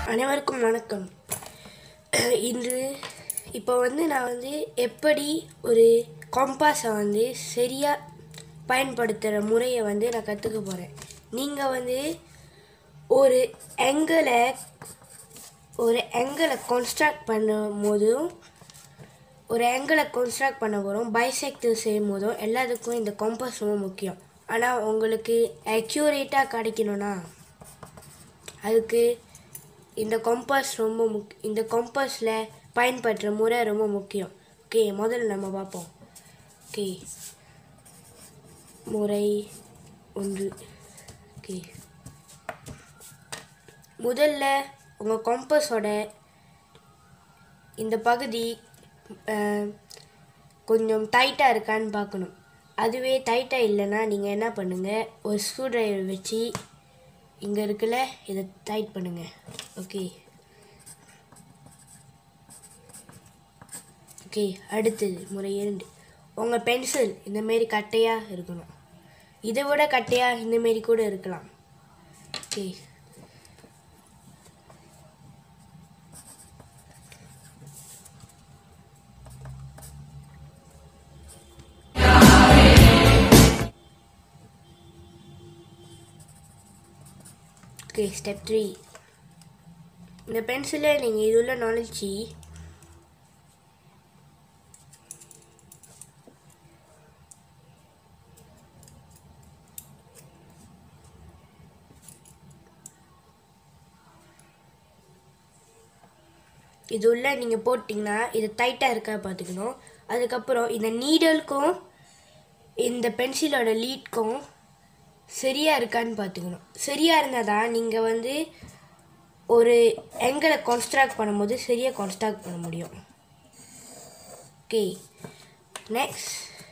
அனைவருக்கும் வணக்கம் இன்று இப்போ வந்து நான் வந்து எப்படி ஒரு காம்பாஸை வந்து சரியாக பயன்படுத்துகிற முறையை வந்து நான் கற்றுக்க போகிறேன் நீங்கள் வந்து ஒரு எங்களை ஒரு எங்களை கன்ஸ்ட்ரக்ட் பண்ணும் போதும் ஒரு ஆங்கிளை கன்ஸ்ட்ரக்ட் பண்ண போகிறோம் பைசெக்டிவ் செய்யும் போதும் எல்லாத்துக்கும் இந்த காம்பாஸ் ரொம்ப முக்கியம் ஆனால் உங்களுக்கு அக்யூரேட்டாக கிடைக்கணும்னா அதுக்கு இந்த கம்பாஸ் ரொம்ப முக் இந்த கம்பாஸில் பயன்படுற முறை ரொம்ப முக்கியம் ஓகே முதல்ல நம்ம பார்ப்போம் ஓகே முறை ஒன்று ஓகே முதல்ல உங்கள் கம்பஸோட இந்த பகுதி அஹ், கொஞ்சம் டைட்டாக இருக்கான்னு பார்க்கணும் அதுவே டைட்டாக இல்லைன்னா நீங்கள் என்ன பண்ணுங்கள் ஒரு ஸ்க்ரூ டிரைவர் வச்சு இங்கே இருக்குல்ல இதை டைட் பண்ணுங்க ஓகே ஓகே அடுத்தது முறை இரண்டு உங்கள் பென்சில் இந்தமாரி கட்டையாக இருக்கணும் இதை விட கட்டையாக இந்தமாரி கூட இருக்கலாம் ஓகே ஓகே ஸ்டெப் த்ரீ இந்த பென்சிலை நீங்கள் இது உள்ள நுழைச்சி இது உள்ள நீங்கள் போட்டிங்கன்னா இது டைட்டாக இருக்கா பார்த்துக்கணும் அதுக்கப்புறம் இந்த நீடலுக்கும் இந்த பென்சிலோட லீட்க்கும் சரியாக இருக்கான்னு பார்த்துக்கணும் சரியாக இருந்தால் தான் நீங்கள் வந்து ஒரு எங்களை கான்ஸ்ட்ராக்ட் பண்ணும்போது சரியாக கான்ஸ்ட்ராக்ட் பண்ண முடியும் ஓகே நெக்ஸ்ட்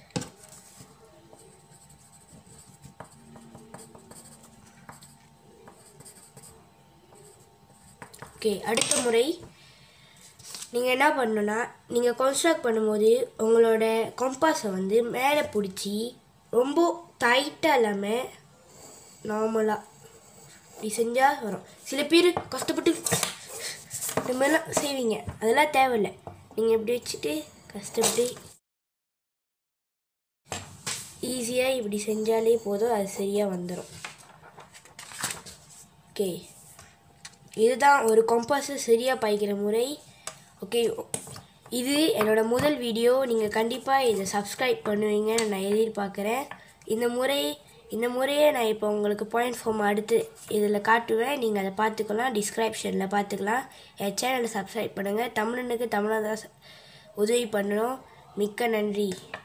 ஓகே அடுத்த முறை நீங்கள் என்ன பண்ணணும்னா நீங்கள் கான்ஸ்ட்ராக்ட் பண்ணும்போது உங்களோட கம்பாஸை வந்து மேலே பிடிச்சி ரொம்ப டைட்டாக இல்லாமல் நார்மலாக இப்படி செஞ்சால் வரும் சில பேர் கஷ்டப்பட்டு இந்த மாதிரிலாம் செய்வீங்க அதெல்லாம் தேவையில்லை நீங்கள் இப்படி வச்சுட்டு கஷ்டப்பட்டு ஈஸியாக இப்படி செஞ்சாலே போதும் அது சரியாக வந்துடும் ஓகே இதுதான் ஒரு கம்பாஸை சரியாக பாய்க்கிற முறை ஓகே இது என்னோட முதல் வீடியோ நீங்கள் கண்டிப்பாக இதை சப்ஸ்கிரைப் பண்ணுவீங்கன்னு நான் எதிர்பார்க்குறேன் இந்த முறை இந்த முறையை நான் இப்போ உங்களுக்கு பாயிண்ட் ஃபார்ம் அடுத்து இதில் காட்டுவேன் நீங்கள் அதை பார்த்துக்கலாம் டிஸ்கிரிப்ஷனில் பார்த்துக்கலாம் என் சேனலை சப்ஸ்கிரைப் பண்ணுங்கள் தமிழனுக்கு தமிழாக தான் உதவி பண்ணணும் மிக்க நன்றி